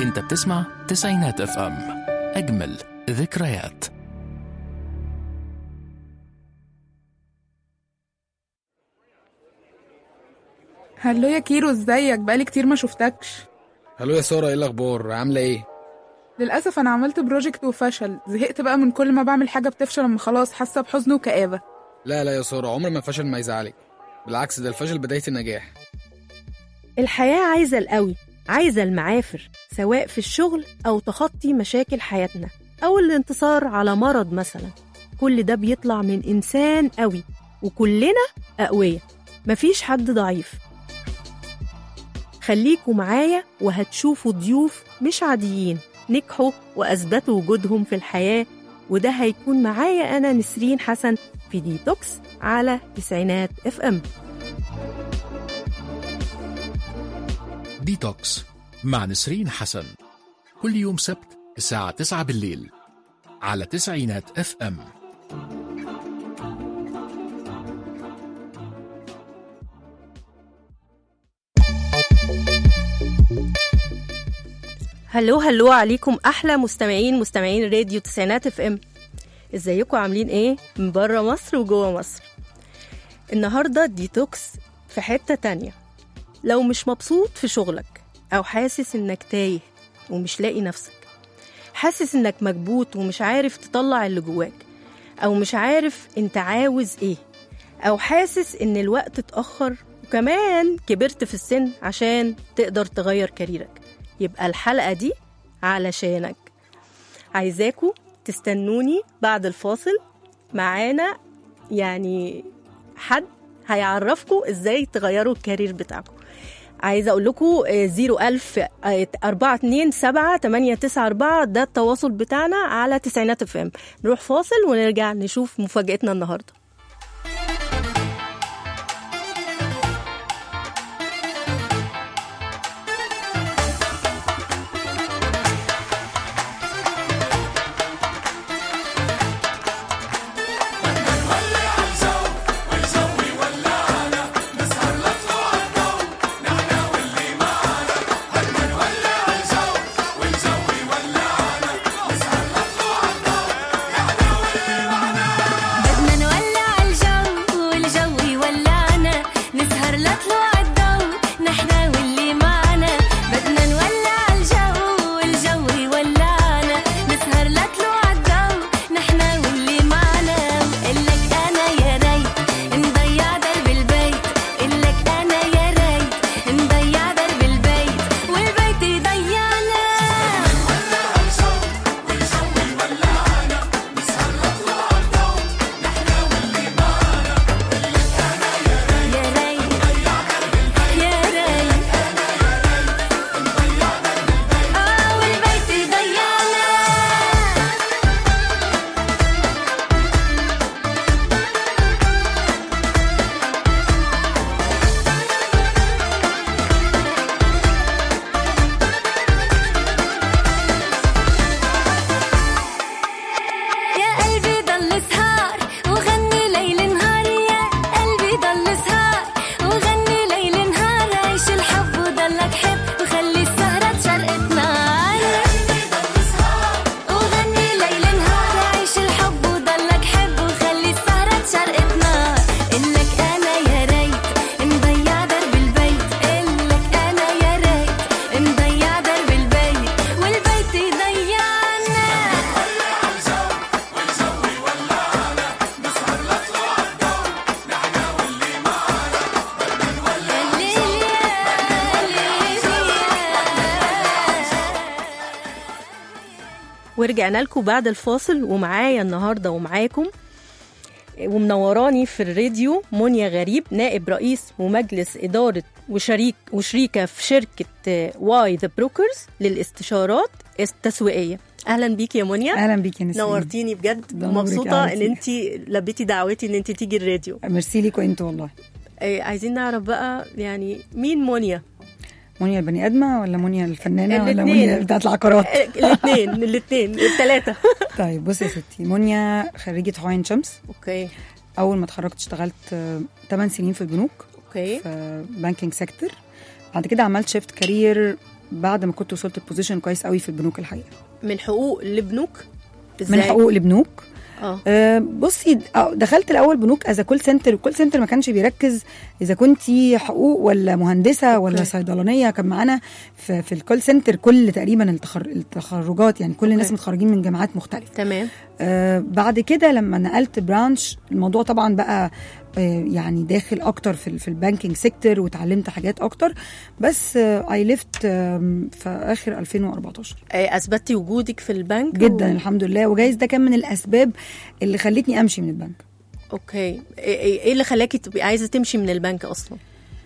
انت بتسمع تسعينات اف ام اجمل ذكريات هلو يا كيرو ازيك بقالي كتير ما شفتكش هلو يا سارة ايه الأخبار عاملة ايه؟ للأسف أنا عملت بروجكت وفشل زهقت بقى من كل ما بعمل حاجة بتفشل أما خلاص حاسة بحزن وكآبة لا لا يا سارة عمر ما فشل ما يزعلك بالعكس ده الفشل بداية النجاح الحياة عايزة القوي عايزة المعافر سواء في الشغل أو تخطي مشاكل حياتنا أو الانتصار على مرض مثلا كل ده بيطلع من إنسان قوي وكلنا أقوياء مفيش حد ضعيف خليكوا معايا وهتشوفوا ضيوف مش عاديين نجحوا وأثبتوا وجودهم في الحياة وده هيكون معايا أنا نسرين حسن في ديتوكس على تسعينات اف ام ديتوكس مع نسرين حسن كل يوم سبت الساعة 9 بالليل على تسعينات اف ام هلو هلو عليكم احلى مستمعين مستمعين راديو تسعينات اف ام ازيكم عاملين ايه من بره مصر وجوه مصر النهارده ديتوكس في حته تانية لو مش مبسوط في شغلك او حاسس انك تايه ومش لاقي نفسك حاسس انك مكبوت ومش عارف تطلع اللي جواك او مش عارف انت عاوز ايه او حاسس ان الوقت اتاخر وكمان كبرت في السن عشان تقدر تغير كاريرك يبقى الحلقة دي علشانك عايزاكوا تستنوني بعد الفاصل معانا يعني حد هيعرفكوا ازاي تغيروا الكارير بتاعكم عايزه اقول لكم 01000 427 894 ده التواصل بتاعنا على تسعينات اف ام نروح فاصل ونرجع نشوف مفاجاتنا النهارده بدنا نولع الجو والجو يولعنا نسهر لطلوع الضو نحنا واللي معنا بدنا نولع الجو والجو يولعنا نسهر لطلوع الضو نحنا واللي معنا قلك انا يا ريت نضيع درب البيت قلك انا يا ريت نضيع درب البيت والبيت يضيعنا يا ريت يا ريت اه والبيت يضيعنا يا قلبي ضل سهار وغني ليل نهار يا قلبي ضل سهار وغني ليل نهار عيش الحب وضلك حب وخلي السهرة تشرقت نار وغني ليل نهار عيش الحب وضلك حب وخلي السهرة تشرقت نار إلك أنا يا ريت نضيع درب البيت إلك أنا يا ريت نضيع درب البيت والبيت يضيعنا ورجعنا لكم بعد الفاصل ومعايا النهارده ومعاكم ومنوراني في الراديو منيا غريب نائب رئيس ومجلس إدارة وشريك وشريكة في شركة واي ذا بروكرز للاستشارات التسويقية أهلا بيك يا منيا اهلا بيك يا نسرين نورتيني بجد ده نورك مبسوطة يا ان انت لبيتي دعوتي ان انت تيجي الراديو ميرسي ليكوا انتوا والله آه، عايزين نعرف بقى يعني مين منيا منيا البني ادمه ولا منيا الفنانه ولا الاتنين. منيا بتاعت العقارات الاثنين الاثنين الثلاثة طيب بصي يا ستي منيا خريجه عين شمس اوكي اول ما اتخرجت اشتغلت 8 سنين في البنوك اوكي في بانكينج سيكتور بعد كده عملت شيفت كارير بعد ما كنت وصلت البوزيشن كويس قوي في البنوك الحقيقه من حقوق لبنوك من حقوق لبنوك اه آه، بصي آه، دخلت الاول بنوك از كول سنتر الكول سنتر ما كانش بيركز اذا كنتي حقوق ولا مهندسه ولا أوكي. صيدلانيه كان معانا في, في الكول سنتر كل تقريبا التخر... التخرجات يعني كل الناس أوكي. متخرجين من جامعات مختلفه تمام آه بعد كده لما نقلت برانش الموضوع طبعا بقى آه يعني داخل اكتر في ال- في البانكينج سيكتور وتعلمت حاجات اكتر بس اي ليفت في اخر 2014 آه، اثبتي وجودك في البنك جدا الحمد لله وجايز ده كان من الاسباب اللي خلتني امشي من البنك اوكي ايه إيه- إيه اللي خلاكي تبقي عايزه تمشي من البنك اصلا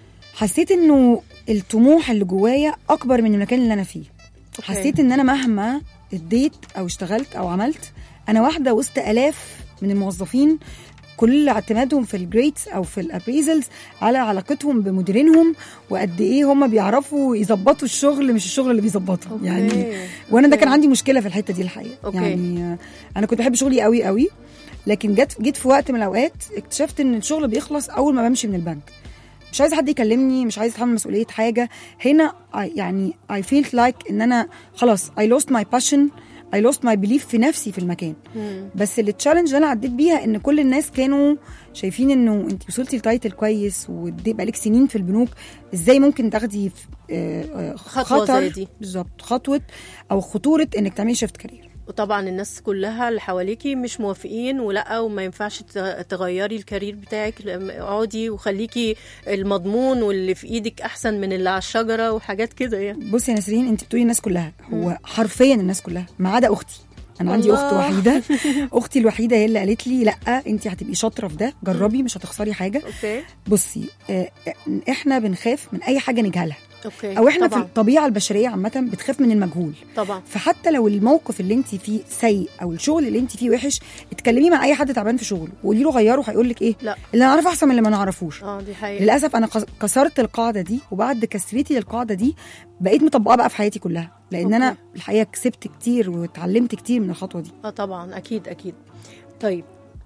حسيت انه الطموح اللي جوايا اكبر من المكان اللي انا فيه أوكي. حسيت ان انا مهما اديت او اشتغلت او عملت انا واحده وسط الاف من الموظفين كل اعتمادهم في الجريدز او في الابريزلز على علاقتهم بمديرينهم وقد ايه هم بيعرفوا يظبطوا الشغل مش الشغل اللي بيظبطهم أوكي. يعني وانا ده أوكي. كان عندي مشكله في الحته دي الحقيقه أوكي. يعني آه، انا كنت بحب شغلي قوي قوي لكن جت جيت في وقت من الاوقات اكتشفت ان الشغل بيخلص اول ما بمشي من البنك مش عايزه حد يكلمني مش عايزه اتحمل مسؤوليه حاجه هنا I- يعني I feel like ان انا خلاص I lost my passion I lost my belief في نفسي في المكان مم. بس التشالنج اللي انا عديت بيها ان كل الناس كانوا شايفين انه انت وصلتي لتايتل كويس ودي بقالك سنين في البنوك ازاي ممكن تاخدي في- آه، آه، خطوة خطر زي دي. بالظبط خطوه او خطوره انك تعملي شيفت كارير وطبعا الناس كلها اللي حواليكي مش موافقين ولا وما ينفعش ت- تغيري الكارير بتاعك لما- اقعدي وخليكي المضمون واللي في ايدك احسن من اللي على الشجره وحاجات كده يعني بصي يا نسرين انت بتقولي الناس كلها هو حرفيا الناس كلها ما عدا اختي انا عندي اخت الله. وحيده اختي الوحيده هي اللي قالت لي لا انت هتبقي شاطره في ده جربي مش هتخسري حاجه اوكي بصي آه، احنا بنخاف من اي حاجه نجهلها اوكي او احنا طبعا. في الطبيعه البشريه عامه بتخاف من المجهول طبعا فحتى لو الموقف اللي انت فيه سيء او الشغل اللي انت فيه وحش اتكلمي مع اي حد تعبان في شغله وقولي له غيره هيقول لك ايه لا. اللي انا اعرفه احسن من اللي ما نعرفوش اه دي حقيقه للاسف انا قص- كسرت القاعده دي وبعد كسرتي للقاعده دي بقيت مطبقاها بقى في حياتي كلها لان انا أوكي. الحقيقه كسبت كتير واتعلمت كتير من الخطوه دي اه طبعا اكيد اكيد طيب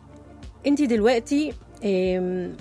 انت دلوقتي آم،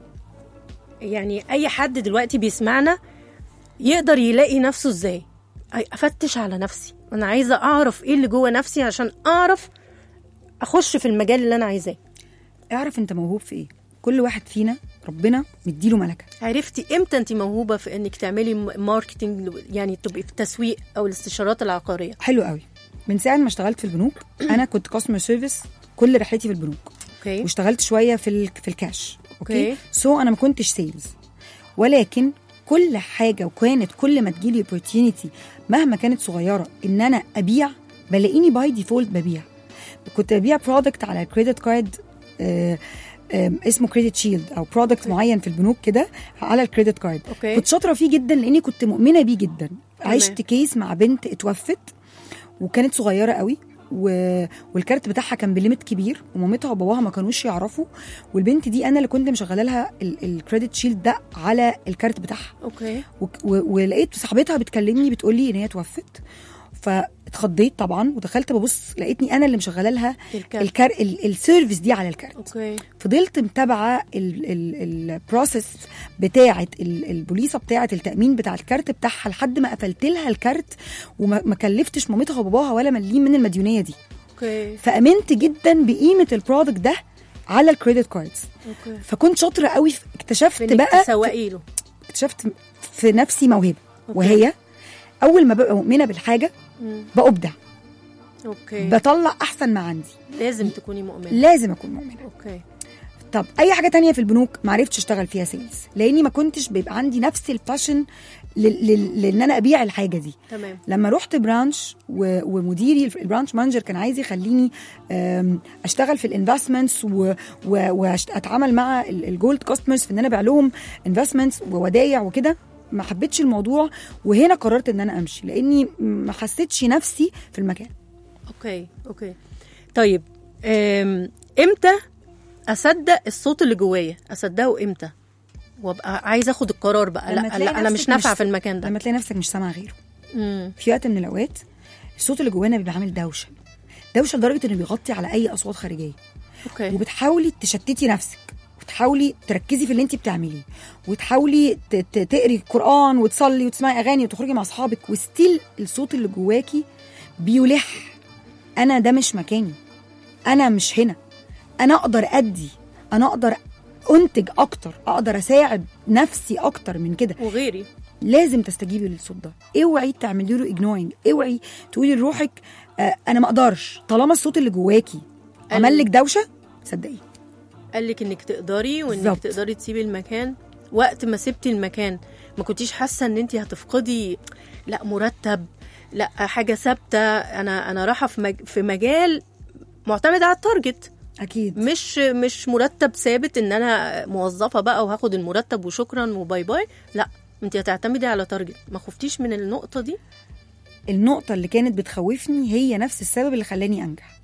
يعني اي حد دلوقتي بيسمعنا يقدر يلاقي نفسه ازاي أي- افتش على نفسي انا عايزه اعرف ايه اللي جوه نفسي عشان اعرف اخش في المجال اللي انا عايزاه اعرف انت موهوب في ايه كل واحد فينا ربنا مديله ملكه عرفتي امتى انت موهوبه في انك تعملي م- ماركتينج يعني تبقي في التسويق او الاستشارات العقاريه حلو قوي من ساعه ما اشتغلت في البنوك انا كنت كاستمر سيرفيس كل رحلتي في البنوك اوكي واشتغلت شويه في ال- في الكاش أوكي. اوكي سو انا ما كنتش سيلز ولكن كل حاجه وكانت كل ما تجيلي opportunity مهما كانت صغيره ان انا ابيع بلاقيني باي ديفولت ببيع كنت ببيع برودكت على كريدت كارد اسمه كريدت شيلد او برودكت معين في البنوك كده على الكريدت كارد أوكي. كنت شاطره فيه جدا لاني كنت مؤمنه بيه جدا عشت كيس مع بنت اتوفت وكانت صغيره قوي و... والكارت بتاعها كان بليمت كبير ومامتها وباباها ما كانوش يعرفوا والبنت دي انا اللي كنت مشغله لها الكريدت شيلد ده على الكارت بتاعها اوكي و... و... ولقيت صاحبتها بتكلمني بتقول لي ان هي توفت فاتخضيت طبعا ودخلت ببص لقيتني انا اللي مشغله لها الكارت. الكار... ال... السيرفيس دي على الكارت اوكي فضلت متابعه البروسيس بتاعه ال- البوليصه بتاعه التامين بتاع الكارت بتاعها لحد ما قفلت لها الكارت وما ما كلفتش مامتها وباباها ولا مليم من المديونيه دي اوكي فامنت جدا بقيمه البرودكت ده على الكريدت كاردز اوكي فكنت شاطره قوي في- اكتشفت فينك بقى تسوقي له اكتشفت في نفسي موهبه أوكي. وهي اول ما ببقى مؤمنه بالحاجه مم. بابدع اوكي بطلع احسن ما عندي لازم تكوني مؤمنه لازم اكون مؤمنه اوكي طب اي حاجه تانية في البنوك ما عرفتش اشتغل فيها سيلز لاني ما كنتش بيبقى عندي نفس الباشن لان انا ابيع الحاجه دي تمام لما رحت برانش و- ومديري الف- البرانش مانجر كان عايز يخليني أم، اشتغل في الانفستمنتس واتعامل مع ال- الجولد كاستمرز في ان انا ابيع لهم انفستمنتس وودايع وكده ما حبيتش الموضوع وهنا قررت ان انا امشي لاني ما حسيتش نفسي في المكان اوكي اوكي طيب أم، امتى اصدق الصوت اللي جوايا اصدقه امتى وابقى عايزه اخد القرار بقى لما لا تلاقي لا انا نفسك مش نافعه مش- في المكان ده لما تلاقي نفسك مش سامع غيره مم. في وقت من الاوقات الصوت اللي جوانا بيبقى عامل دوشه دوشه لدرجه انه بيغطي على اي اصوات خارجيه اوكي وبتحاولي تشتتي نفسك وتحاولي تركزي في اللي انت بتعمليه وتحاولي ت- ت- تقري القران وتصلي وتسمعي اغاني وتخرجي مع اصحابك وستيل الصوت اللي جواكي بيلح انا ده مش مكاني انا مش هنا انا اقدر ادي انا اقدر انتج اكتر اقدر اساعد نفسي اكتر من كده وغيري لازم تستجيبي للصوت ده اوعي تعملي له اجنورنج اوعي تقولي لروحك آه انا ما اقدرش طالما الصوت اللي جواكي عمل لك دوشه صدقي قال لك انك تقدري وانك بالظبط. تقدري تسيبي المكان وقت ما سبتي المكان ما كنتيش حاسه ان انت هتفقدي لا مرتب لا حاجه ثابته انا انا رايحه في مج... في مجال معتمد على التارجت اكيد مش مش مرتب ثابت ان انا موظفه بقى وهاخد المرتب وشكرا وباي باي لا انت هتعتمدي على تارجت ما خفتيش من النقطه دي النقطه اللي كانت بتخوفني هي نفس السبب اللي خلاني انجح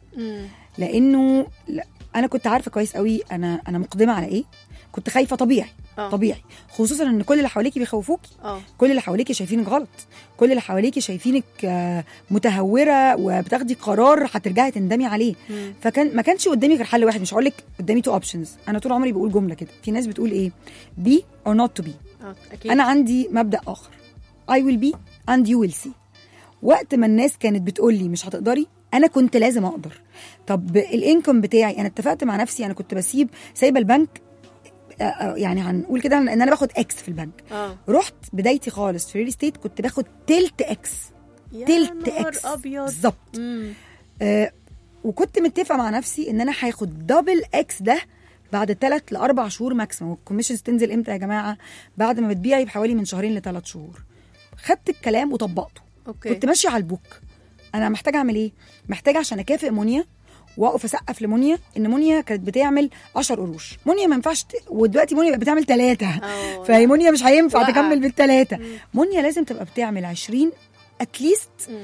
لانه لا انا كنت عارفه كويس قوي انا انا مقدمه على ايه كنت خايفه طبيعي اه طبيعي خصوصا ان كل اللي حواليكي بيخوفوكي اه كل اللي حواليكي شايفينك غلط كل اللي حواليكي شايفينك آه، متهوره وبتاخدي قرار هترجعي تندمي عليه مم. فكان ما كانش قدامي غير حل واحد مش هقول لك قدامي تو اوبشنز انا طول عمري بقول جمله كده في ناس بتقول ايه بي اور نوت تو بي اه اكيد انا عندي مبدا اخر I will be and you will see وقت ما الناس كانت بتقول لي مش هتقدري انا كنت لازم اقدر طب الانكم بتاعي انا اتفقت مع نفسي انا كنت بسيب سايبه البنك آه، آه، يعني هنقول كده ان انا باخد اكس في البنك اه رحت بدايتي خالص في ريل استيت كنت باخد تلت اكس يا تلت نهار اكس ابيض بالظبط مم. آه وكنت متفقه مع نفسي ان انا هاخد دبل اكس ده بعد ثلاث لاربع شهور ماكسيموم والكوميشنز تنزل امتى يا جماعه بعد ما بتبيعي بحوالي من شهرين لثلاث شهور خدت الكلام وطبقته اوكي كنت ماشيه على البوك انا محتاجه اعمل ايه محتاجه عشان اكافئ منيا واقف اسقف لمنيا ان منيا كانت بتعمل 10 قروش منيا ما ينفعش ت... ودلوقتي منيا بقت بتعمل ثلاثه اه فهي منيا مش هينفع وقع. تكمل بالثلاثه مم. منيا لازم تبقى بتعمل 20 اتليست مم.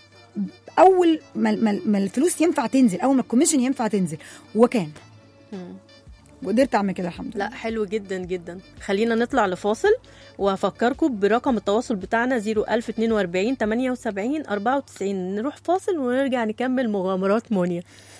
اول ما, ما, ما الفلوس ينفع تنزل اول ما الكوميشن ينفع تنزل وكان مم. وقدرت اعمل كده الحمد لله لا حلو جدا جدا خلينا نطلع لفاصل وهفكركم برقم التواصل بتاعنا 01042 78 94 نروح فاصل ونرجع نكمل مغامرات مونيا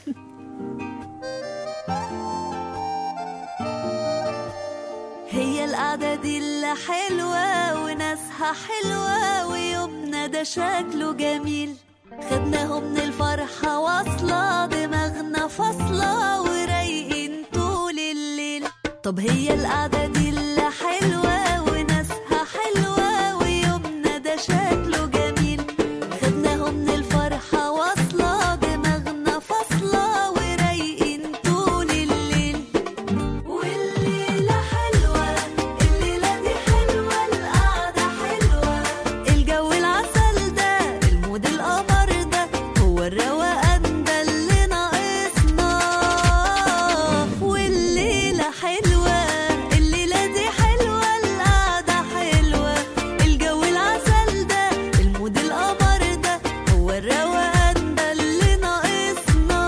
هي القعدة دي اللي حلوة وناسها حلوة ويومنا ده شكله جميل خدناهم من الفرحة واصلة دماغنا فاصلة ورايقين طول الليل طب هي القعدة دي اللي حلوة وناسها حلوة ويومنا ده شكله جميل خدناهم من الفرحة واصلة دماغنا فاصلة ورايقين طول الليل والليلة حلوة الليلة دي حلوة القعدة حلوة الجو العسل ده المود القمر ده هو الروقان ده اللي ناقصنا والليلة حلوة الليلة دي حلوة القعدة حلوة الجو العسل ده المود القمر ده هو الروقان ده اللي ناقصنا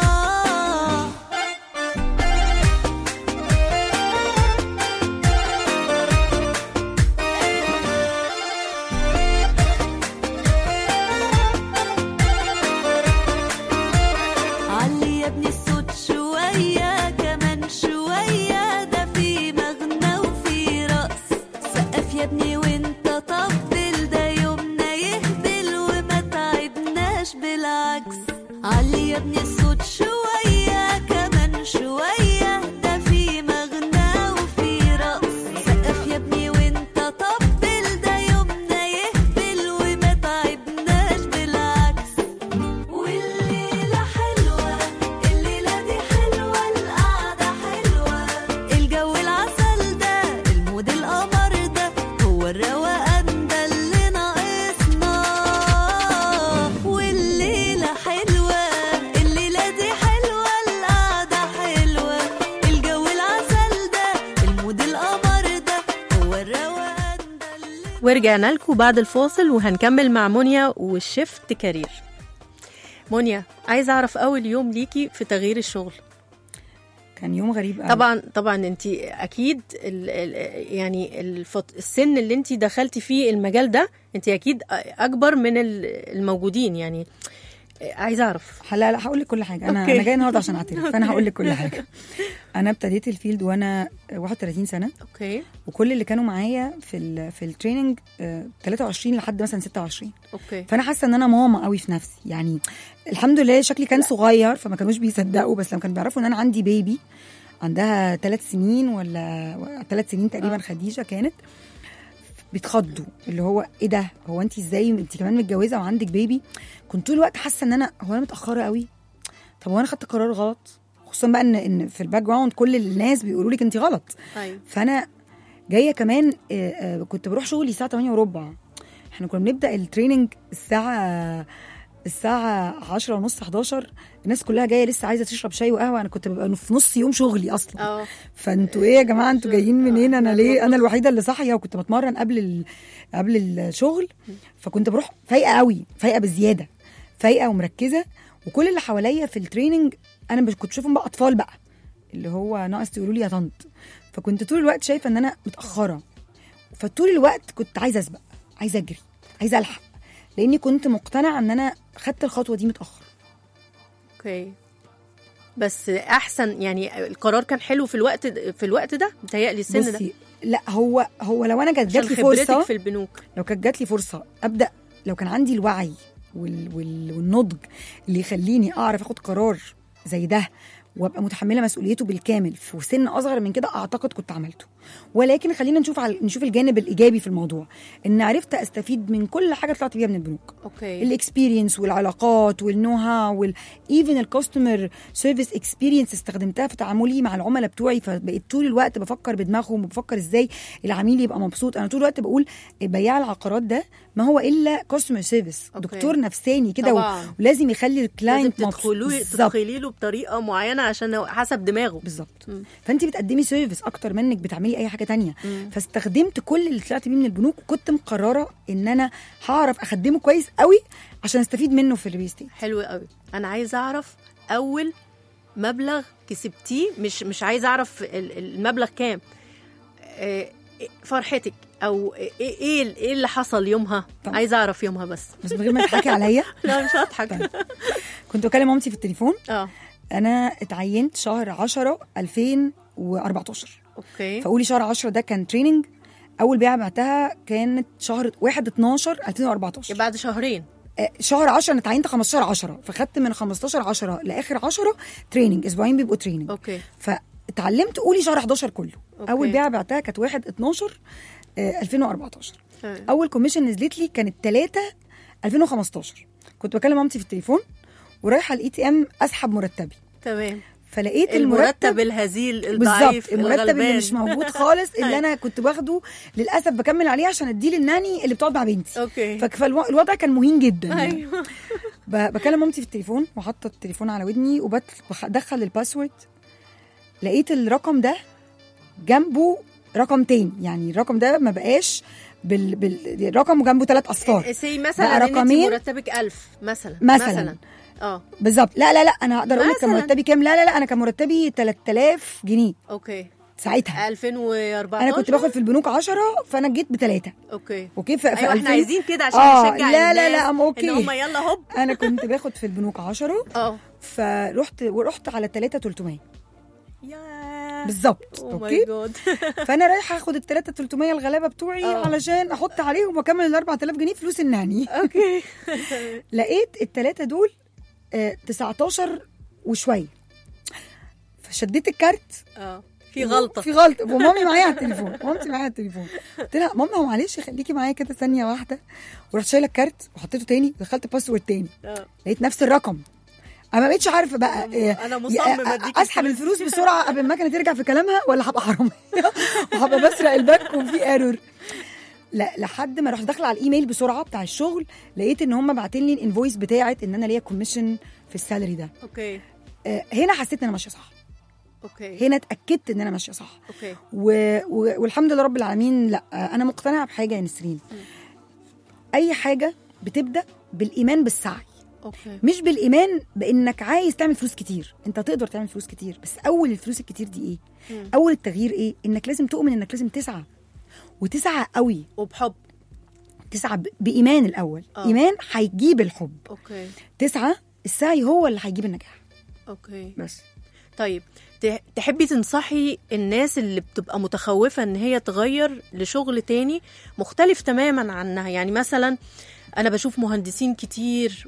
علي يا ابني الصوت شوية كمان شوية ده في مغنى وفي رقص سقف يا ابني وانت طبل ده يومنا يهبل وما تعبناش بالعكس علي يا ابني الصوت شوية كمان شوية ده في مغنى وفي رقص سقف يا ابني وانت طبل ده يومنا يهبل وما تعبناش بالعكس والليلة حلوة الليلة دي حلوة القعدة حلوة الجو العسل ده المود القمر ده هو الروقان ده اللي ناقصنا والليلة حلوة الليلة دي حلوة القعدة حلوة الجو العسل ده المود القمر ده هو الروقان ده اللي ورجعنا لكم بعد الفاصل وهنكمل مع مونيا والشيفت كارير مونيا عايزه اعرف اول يوم ليكي في تغيير الشغل كان يوم غريب قوي طبعا طبعا انت اكيد ال ال يعني الفط السن اللي انت دخلتي فيه المجال ده انت اكيد اكبر من ال- الموجودين يعني عايزه اعرف لا لا هقول لك كل حاجه انا أوكي. انا جايه النهارده عشان اعترف فانا هقول لك كل حاجه انا ابتديت الفيلد وانا 31 سنه اوكي وكل اللي كانوا معايا في ال في التريننج آه، 23 لحد مثلا 26 اوكي فانا حاسه ان انا ماما قوي في نفسي يعني الحمد لله شكلي كان صغير فما كانوش بيصدقوا بس لما كانوا بيعرفوا ان انا عندي بيبي عندها ثلاث سنين ولا ثلاث سنين تقريبا آه. خديجه كانت بيتخضوا اللي هو ايه ده هو انت ازاي انت كمان متجوزه وعندك بيبي كنت طول الوقت حاسه ان انا هو انا متاخره قوي طب هو انا خدت قرار غلط خصوصا بقى ان ان في الباك جراوند كل الناس بيقولوا لك انت غلط ايوه فانا جايه كمان آه، آه، كنت بروح شغلي الساعه 8 وربع احنا كنا بنبدا التريننج الساعه الساعة 10 ونص 11 الناس كلها جاية لسه عايزة تشرب شاي وقهوة أنا كنت ببقى في نص يوم شغلي أصلا اه فانتوا ايه يا جماعه انتوا جايين منين انا ليه انا الوحيده اللي صاحيه وكنت بتمرن قبل ال... قبل الشغل فكنت بروح فايقه قوي فايقه بزياده فايقه ومركزه وكل اللي حواليا في التريننج انا مش كنت شايفهم بقى اطفال بقى اللي هو ناقص تقولوا لي يا طنط فكنت طول الوقت شايفه ان انا متاخره فطول الوقت كنت عايزه اسبق عايزه اجري عايزه الحق لاني كنت مقتنعه ان انا خدت الخطوه دي متاخر اوكي بس احسن يعني القرار كان حلو في الوقت في الوقت ده متهيألي السن ده بصي لا هو هو لو انا كانت عشان جات لي خبرتك فرصه في البنوك لو كانت جات لي فرصه ابدا لو كان عندي الوعي وال وال والنضج اللي يخليني اعرف اخد قرار زي ده وابقى متحمله مسؤوليته بالكامل في سن اصغر من كده اعتقد كنت عملته ولكن خلينا نشوف على نشوف الجانب الايجابي في الموضوع ان عرفت استفيد من كل حاجه طلعت بيها من البنوك اوكي الاكسبيرينس والعلاقات والنو هاو ايفن الكاستمر سيرفيس اكسبيرينس استخدمتها في تعاملي مع العملاء بتوعي فبقيت طول الوقت بفكر بدماغهم وبفكر ازاي العميل يبقى مبسوط انا طول الوقت بقول بياع العقارات ده ما هو الا كاستمر سيرفيس أوكي. دكتور نفساني كده و- طبعاً. ولازم يخلي لازم الكلاينت تدخلوا بالظبط تدخلي له بطريقه معينه عشان هو حسب دماغه بالظبط مم. فانت بتقدمي سيرفيس اكتر منك بتعملي اي حاجه تانية مم. فاستخدمت كل اللي طلعت بيه من البنوك وكنت مقرره ان انا هعرف اخدمه كويس قوي عشان استفيد منه في الريل استيت حلو قوي انا عايزه اعرف اول مبلغ كسبتيه مش مش عايزه اعرف ال- المبلغ كام آه، فرحتك او ايه ايه ايه اللي حصل يومها طب. عايزه اعرف يومها بس بس من غير ما تضحكي عليا لا مش هضحك طيب. كنت بكلم مامتي في التليفون اه انا اتعينت شهر 10 2014 اوكي فقولي شهر 10 ده كان تريننج اول بيعه بعتها كانت شهر 1 12 2014 بعد شهرين آه، شهر 10 انا اتعينت 15 10 فخدت من 15 10 لاخر 10 تريننج اسبوعين بيبقوا تريننج اوكي فاتعلمت قولي شهر 11 كله أوكي. اول بيعه بعتها كانت 1 12 آه، 2014 تمام. اول كوميشن نزلت لي كانت 3 2015 كنت بكلم مامتي في التليفون ورايحه الاي تي ام اسحب مرتبي تمام فلقيت المرتب الهزيل الضعيف بالظبط المرتب اللي الغلبان. مش موجود خالص اللي أيوة. انا كنت باخده للاسف بكمل عليه عشان اديه للناني اللي بتقعد مع بنتي اوكي فالوضع كان مهين جدا يعني. ايوه ب- بكلم مامتي في التليفون وحاطه التليفون على ودني وبدخل الباسورد لقيت الرقم ده جنبه رقم تاني يعني الرقم ده ما بقاش بال... بال... الرقم وجنبه ثلاث اصفار سي بقى مثلا ان انت رقمين. مرتبك 1000 مثلا مثلاً. اه بالظبط لا لا لا انا هقدر اقول لك كان مثلاً. مرتبي كام لا لا لا انا كان مرتبي 3000 جنيه اوكي ساعتها 2014 انا كنت باخد في البنوك 10 فانا جيت بثلاثه اوكي اوكي ف... ايوه احنا عايزين كده عشان آه، نشجع لا لا الناس لا، أم أوكي. ان هم يلا هوب انا كنت باخد في البنوك 10 اه فرحت ورحت على 3 300 يا بالظبط او ماي اوكي جاد فانا رايحه اخد ال 3 300 الغلابه بتوعي آه. علشان احط عليهم واكمل ال 4000 جنيه فلوس الناني اوكي لقيت الثلاثه دول آه 19 وشويه فشديت الكارت اه في غلطه في غلطه ومامي معايا على التليفون مامتي معايا على التليفون قلت لها ماما هو معلش خليكي معايا كده ثانيه واحده ورحت شايله الكارت وحطيته تاني ودخلت باسورد تاني آه. لقيت نفس الرقم انا ما بقتش عارفه بقى إيه، أنا يا- مصممة أديك اسحب الفلوس بسرعه قبل المكنه ترجع في كلامها ولا هبقى حراميه وهبقى بسرق البنك وفي ايرور لا لحد ما رحت داخله على الايميل بسرعه بتاع الشغل لقيت ان هم باعتين لي الانفويس بتاعت ان انا ليا كوميشن في السالري ده اوكي آه، هنا حسيت ان انا ماشيه صح اوكي هنا اتاكدت ان انا ماشيه صح اوكي و... و... والحمد لله رب العالمين لا انا مقتنعه بحاجه يا نسرين اي حاجه بتبدا بالايمان بالسعي اوكي مش بالايمان بانك عايز تعمل فلوس كتير انت تقدر تعمل فلوس كتير بس اول الفلوس الكتير دي ايه مم. اول التغيير ايه انك لازم تؤمن انك لازم تسعى وتسعى قوي وبحب تسعى ب... بايمان الاول آه. ايمان هيجيب الحب اوكي تسعى السعي هو اللي هيجيب النجاح اوكي بس طيب ت- تحبي تنصحي الناس اللي بتبقى متخوفة ان هي تغير لشغل تاني مختلف تماما عنها يعني مثلا انا بشوف مهندسين كتير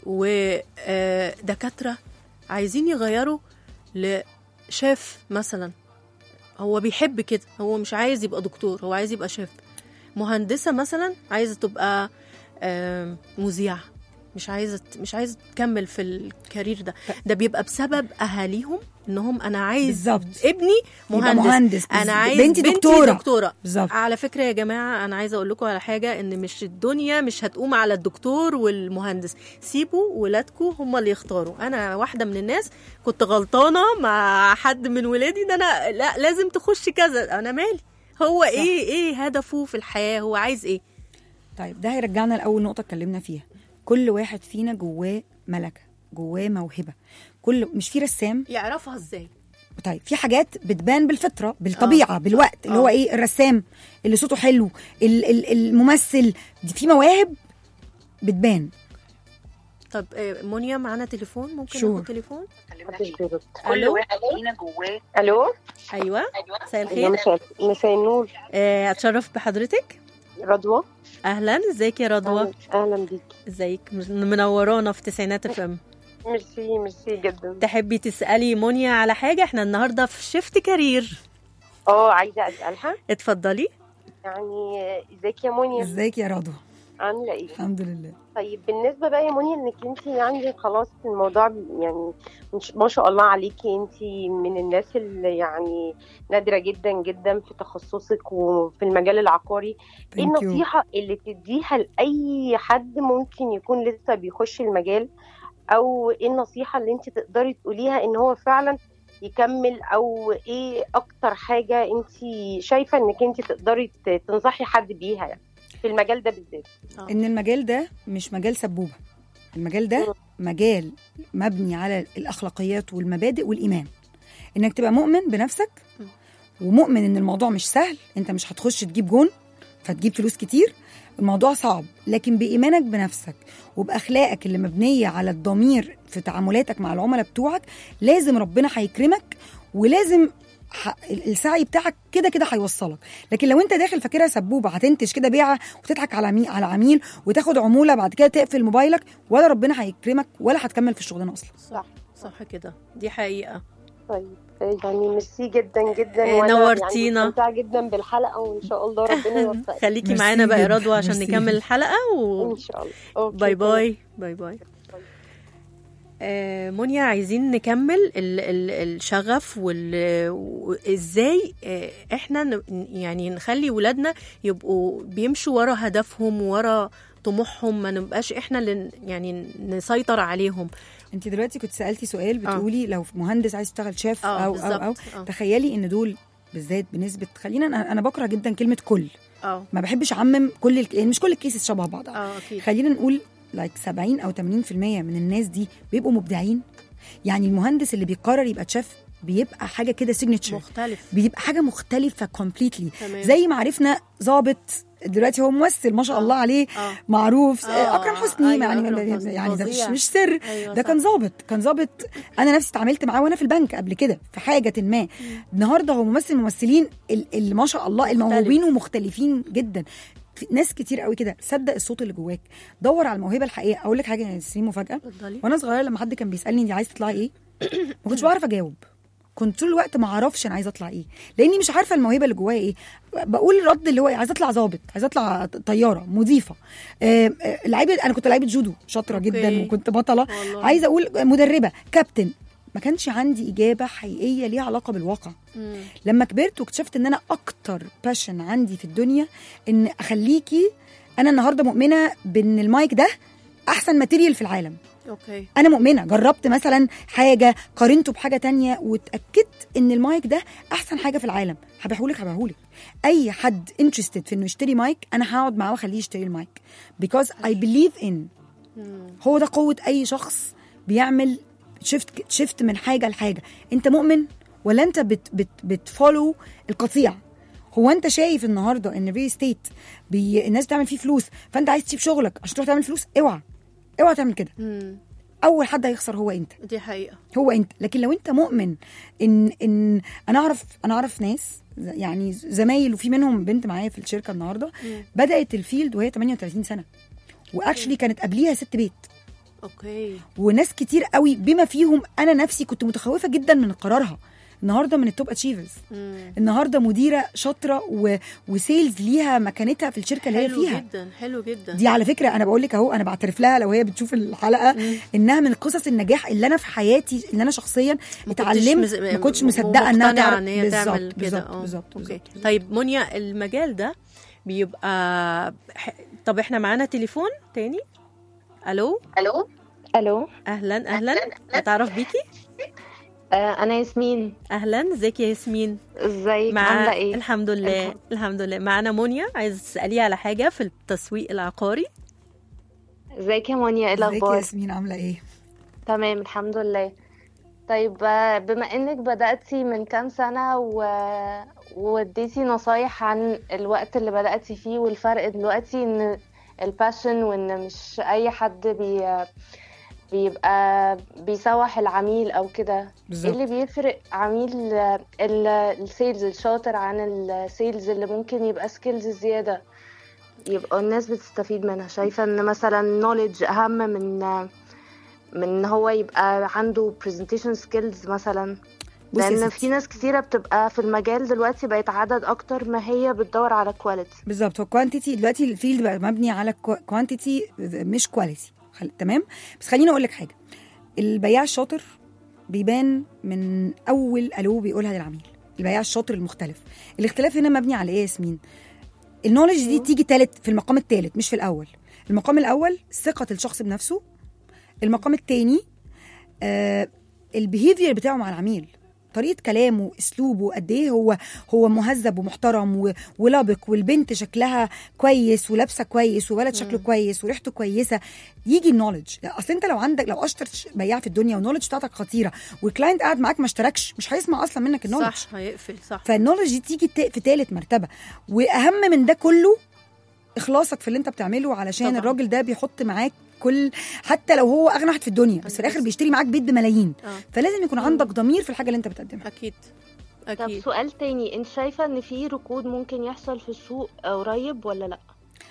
ودكاترة عايزين يغيروا لشيف مثلا هو بيحب كده هو مش عايز يبقى دكتور هو عايز يبقى شيف مهندسة مثلا عايزة تبقى آم، مذيعة مش عايزة مش عايزة تكمل في الكارير ده ده بيبقى بسبب أهاليهم إنهم أنا عايز بالظبط. ابني يبقى مهندس, مهندس. أنا بز- عايز بنتي دكتورة. دكتورة بالظبط. على فكرة يا جماعة أنا عايزة أقول لكم على حاجة إن مش الدنيا مش هتقوم على الدكتور والمهندس سيبوا ولادكم هم اللي يختاروا أنا واحدة من الناس كنت غلطانة مع حد من ولادي إن أنا لا لازم تخش كذا أنا مالي هو صح. إيه إيه هدفه في الحياة هو عايز إيه طيب ده هيرجعنا لاول نقطه اتكلمنا فيها كل واحد فينا جواه ملكه جواه موهبه كل مش في رسام يعرفها إزاي طيب في حاجات بتبان بالفطره بالطبيعه بالوقت اللي هو آه. ايه الرسام اللي صوته حلو ال- ال- الممثل دي في مواهب بتبان طب آه، منيا معانا تليفون ممكن Sure. ناخد تليفون محدش بيرد الو الو ايوه مساء أيوة، الخير مساء مساء النور آه، اتشرف بحضرتك رضوى اهلا ازيك يا رضوى أهلاً- اهلا بيك ازيك منورانا في تسعينات اف ام ميرسي ميرسي جدا تحبي تسالي منيا على حاجه احنا النهارده في شيفت كارير اه عايزه اسالها اتفضلي يعني ازيك يا منيا ازيك يا رضوى عامله ايه الحمد لله طيب بالنسبه بقى يا منيا انك انت يعني خلاص الموضوع يعني مش- ما شاء الله عليكي انت من الناس اللي يعني نادره جدا جدا في تخصصك وفي المجال العقاري ايه Thank you. النصيحه اللي تديها لاي حد ممكن يكون لسه بيخش المجال او ايه النصيحه اللي انت تقدري تقوليها ان هو فعلا يكمل او ايه اكتر حاجه انت شايفه انك انت تقدري ت- تنصحي حد بيها يعني في المجال ده بالذات ان المجال ده مش مجال سبوبه المجال ده مجال مبني على الاخلاقيات والمبادئ والايمان انك تبقى مؤمن بنفسك ومؤمن ان الموضوع مش سهل انت مش هتخش تجيب جون فتجيب فلوس كتير الموضوع صعب لكن بايمانك بنفسك وباخلاقك اللي مبنيه على الضمير في تعاملاتك مع العملاء بتوعك لازم ربنا هيكرمك ولازم ح- السعي بتاعك كده كده هيوصلك لكن لو انت داخل فاكرها سبوبه هتنتج كده بيعه وتضحك على عميل على عميل وتاخد عموله بعد كده تقفل موبايلك ولا ربنا هيكرمك ولا هتكمل في الشغلانه اصلا صح صح كده دي حقيقه طيب يعني ميرسي جدا جدا إيه، وأنا نورتينا. يعني مستمتعة جدا بالحلقه وان شاء الله ربنا يوفقك خليكي ميرسي معانا بقى يا جدا، رضوى عشان ميرسي نكمل جدا. الحلقه و... ان شاء الله أوكي، باي تمام. باي باي باي آه منيا عايزين نكمل ال ال الشغف وال- وازاي آه احنا ن- يعني نخلي ولادنا يبقوا بيمشوا ورا هدفهم ورا طموحهم ما نبقاش احنا اللي ن- يعني نسيطر عليهم انت دلوقتي كنت سالتي سؤال بتقولي لو مهندس عايز يشتغل شيف اه او او بالظبط او اه تخيلي ان دول بالذات بنسبه خلينا انا انا بكره جدا كلمه كل اه ما بحبش اعمم كل الك... يعني مش كل الكيسز شبه بعض اه اكيد خلينا نقول لايك 70 او 80% من الناس دي بيبقوا مبدعين يعني المهندس اللي بيقرر يبقى شيف بيبقى حاجه كده سيجنتشر مختلف بيبقى حاجه مختلفه كومبليتلي تمام زي ما عرفنا ظابط دلوقتي هو ممثل ما شاء آه. الله عليه اه معروف آه، اكرم حسني أيوة، يعني أكرم حسني، يعني ده مش, فظيع. مش سر ايوه ده صح. كان ظابط كان ظابط انا نفسي اتعاملت معاه وانا في البنك قبل كده في حاجه ما النهارده هو ممثل ممثلين ال- اللي ما شاء الله الموهوبين ومختلفين جدا في ناس كتير قوي كده صدق الصوت اللي جواك دور على الموهبه الحقيقيه اقول لك حاجه يا نسرين مفاجاه اتفضلي وانا صغيره لما حد كان بيسالني انت عايزه تطلعي ايه ما كنتش بعرف اجاوب كنت طول الوقت ما اعرفش انا عايزه اطلع ايه لاني مش عارفه الموهبه اللي جوايا ايه بقول الرد اللي هو إيه؟ عايزه اطلع ظابط عايزه اطلع طياره مضيفه آه، آه، لعيبه انا كنت لعيبه جودو شاطره أوكي. جدا وكنت بطله والله. عايزه اقول مدربه كابتن ما كانش عندي اجابه حقيقيه ليها علاقه بالواقع مم. لما كبرت واكتشفت ان انا اكتر باشن عندي في الدنيا ان اخليكي انا النهارده مؤمنه بان المايك ده احسن ماتيريال في العالم اوكي انا مؤمنه جربت مثلا حاجه قارنته بحاجه تانية واتاكدت ان المايك ده احسن حاجه في العالم هبيعهولك هبيعهولك اي حد انترستد في انه يشتري مايك انا هقعد معاه واخليه يشتري المايك because I believe in مم. هو ده قوه اي شخص بيعمل شيفت شيفت من حاجه لحاجه انت مؤمن ولا انت بت بت بتفولو القطيع هو انت شايف النهارده ان الريل ستيت بي الناس بتعمل فيه فلوس فانت عايز تسيب شغلك عشان تروح تعمل فلوس اوعى اوعى تعمل كده مم. اول حد هيخسر هو انت دي حقيقه هو انت لكن لو انت مؤمن ان ان انا اعرف انا اعرف ناس ز- يعني زمايل وفي منهم بنت معايا في الشركه النهارده بدات الفيلد وهي 38 سنه واكشلي كانت قبليها ست بيت اوكي وناس كتير قوي بما فيهم انا نفسي كنت متخوفه جدا من قرارها النهارده من التوب اتشيفرز النهارده مديره شاطره و... وسيلز ليها مكانتها في الشركه اللي هي حلو فيها جدا حلو جدا دي على فكره انا بقول لك اهو انا بعترف لها لو هي بتشوف الحلقه انها من قصص النجاح اللي انا في حياتي اللي انا شقصيا ما كنتش اتعلمت مز- ما كنتش مصدقه انها مقتنعة تعرف ان هي تعمل بالظبط كده بالظبط آه. بالظبط اوكي بالظبط. طيب منيا المجال ده بيبقى ح- طب احنا معانا تليفون تاني الو الو الو اهلا اهلا اتعرف بيكي آه انا ياسمين اهلا ازيك يا ياسمين ازيك مع عامله ايه الحمد لله الحمد لله معانا منيا عايز تساليه على حاجه في التسويق العقاري ازيك يا مونيا ايه ازيك يا الاخبار ياسمين عامله ايه تمام الحمد لله طيب آه، بما انك بدأتي من كام سنة و... واديتي نصايح عن الوقت اللي بدأتي فيه والفرق دلوقتي ان الباشن وان مش اي حد بي... بيبقى بيسوح العميل او كده ايه بالظبط اللي بيفرق عميل آه، ال- السيلز الشاطر عن السيلز اللي ممكن يبقى سكيلز زيادة يبقى الناس بتستفيد منها شايفة ان مثلا نوليدج اهم من من ان هو يبقى عنده presentation skills مثلا بصي يا لان ستي. في ناس كتيرة بتبقى في المجال دلوقتي بقت عدد اكتر ما هي بتدور على كواليتي بالظبط هو كوانتيتي دلوقتي الفيلد بقى مبني على كوانتيتي مش كواليتي تمام بس خليني اقول لك حاجه البياع الشاطر بيبان من اول الو بيقولها للعميل البياع الشاطر المختلف الاختلاف هنا مبني على ايه يا ياسمين النولج دي تيجي تالت في المقام التالت مش في الاول المقام الاول ثقه الشخص بنفسه المقام التاني آه البيهيفير بتاعه مع العميل طريقه كلامه اسلوبه قد ايه هو هو مهذب ومحترم و- ولبق والبنت شكلها كويس ولابسه كويس وولد شكله كويس وريحته كويسه يجي النولج اصل انت لو عندك لو اشطر ش- بياع في الدنيا والنولج بتاعتك خطيره والكلاينت قاعد معاك ما اشتركش مش هيسمع اصلا منك النولج صح هيقفل صح فالنولج دي تيجي تا- في ثالث مرتبه واهم من ده كله اخلاصك في اللي انت بتعمله علشان طبعاً. الراجل ده بيحط معاك كل حتى لو هو اغنى واحد في الدنيا بس في الاخر بيشتري معاك بيت بملايين اه فلازم يكون عندك ضمير في الحاجه اللي انت بتقدمها اكيد طب اكيد سؤال تاني انت شايفة ان في ركود ممكن يحصل في السوق قريب ولا لا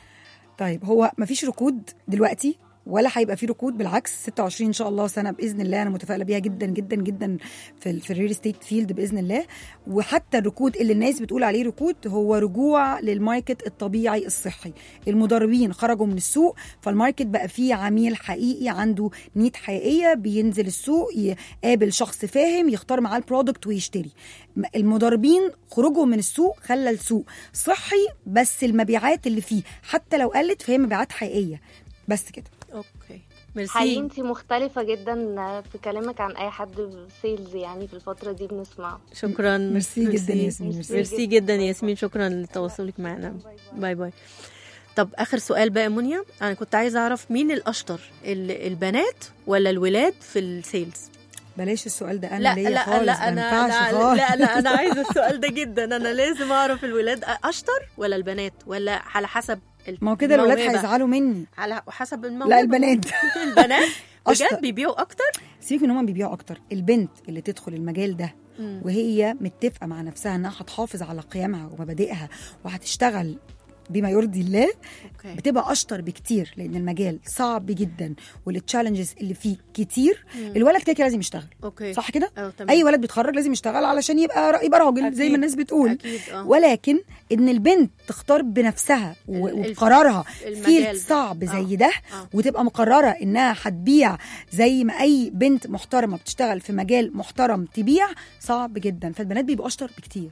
طيب هو مفيش ركود دلوقتي ولا هيبقى في ركود بالعكس 26 ان شاء الله سنه باذن الله انا متفائله بيها جدا جدا جدا في ال- في الريل استيت فيلد باذن الله وحتى الركود اللي الناس بتقول عليه ركود هو رجوع للماركت الطبيعي الصحي المدربين خرجوا من السوق فالماركت بقى فيه عميل حقيقي عنده نيت حقيقيه بينزل السوق يقابل شخص فاهم يختار معاه البرودكت ويشتري م- المدربين خروجهم من السوق خلى السوق صحي بس المبيعات اللي فيه حتى لو قلت فهي مبيعات حقيقيه بس كده اوكي حقيقي ميرسي انت مختلفة جدا في كلامك عن اي حد سيلز يعني في الفترة دي بنسمعه شكرا ميرسي جدا يا ياسمين ميرسي. ميرسي ميرسي جدا يا ياسمين شكرا لتواصلك معنا باي باي طب اخر سؤال بقى يا منيا انا كنت عايزه اعرف مين الاشطر ال- البنات ولا الولاد في السيلز بلاش السؤال ده انا لا ليا لا خالص لا ما انا ينفعش لا, خالص. لا لا انا عايزه السؤال ده جدا انا لازم اعرف الولاد اشطر ولا البنات ولا على حسب ما هو كده الولاد الموهبة؟ هيزعلوا مني على حسب الموهبه لا البنات البنات أشطر. بجد بيبيعوا اكتر سيبك من هم بيبيعوا اكتر البنت اللي تدخل المجال ده وهي متفقه مع نفسها انها هتحافظ على قيمها ومبادئها وهتشتغل بما يرضي الله اوكي بتبقى اشطر بكتير لان المجال صعب جدا والتشالنجز اللي فيه كتير الولد كده كده لازم يشتغل اوكي صح كده اه تمام اي ولد بيتخرج لازم يشتغل علشان يبقى يبقى راجل زي أكيد. ما الناس بتقول اكيد اه ولكن ان البنت تختار بنفسها و- ال- وبقرارها المجال فيلد ده. صعب آه. زي ده آه. وتبقى مقرره انها هتبيع زي ما اي بنت محترمه بتشتغل في مجال محترم تبيع صعب جدا فالبنات بيبقوا اشطر بكتير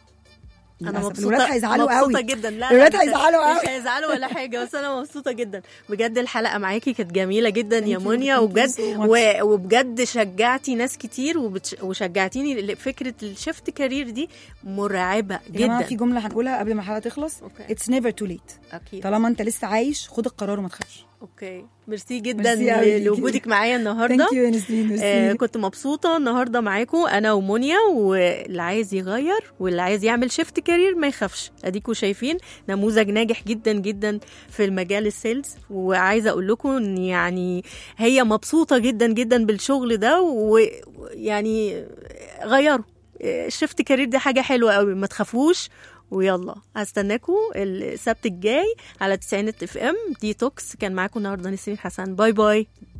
انا للأسف. مبسوطه الولاد هيزعلوا مبسوطه قوي جدا لا لا الولاد مش- هيزعلوا مش قوي هيزعلوا ولا حاجه بس انا مبسوطه جدا بجد الحلقه معاكي كانت جميله جدا يا Thank you, منيا thank you وبجد so much. و- وبجد شجعتي ناس كتير وبتش- وشجعتيني ل- فكره الشيفت كارير دي مرعبه يا جماعه في جدا جمله هنقولها قبل ما الحلقه تخلص اوكي اتس نيفر تو ليت اكيد طالما انت لسه عايش خد القرار وما تخافش اوكي ميرسي جدا ميرسي أوي. لوجودك معايا النهارده ثانك يو يا نسرين آه ميرسي كنت مبسوطة النهاردة معاكم أنا ومونيا واللي عايز يغير واللي عايز يعمل شيفت كارير ما يخافش أديكوا شايفين نموذج ناجح جدا جدا في المجال السيلز وعايزة أقول لكم إن يعني هي مبسوطة جدا جدا بالشغل ده ويعني غيروا الشيفت كارير دي حاجة حلوة قوي ما تخافوش ويلا هستناكم السبت الجاي على تسعينات اف ام ديتوكس كان معاكم النهارده نسرين حسن باي باي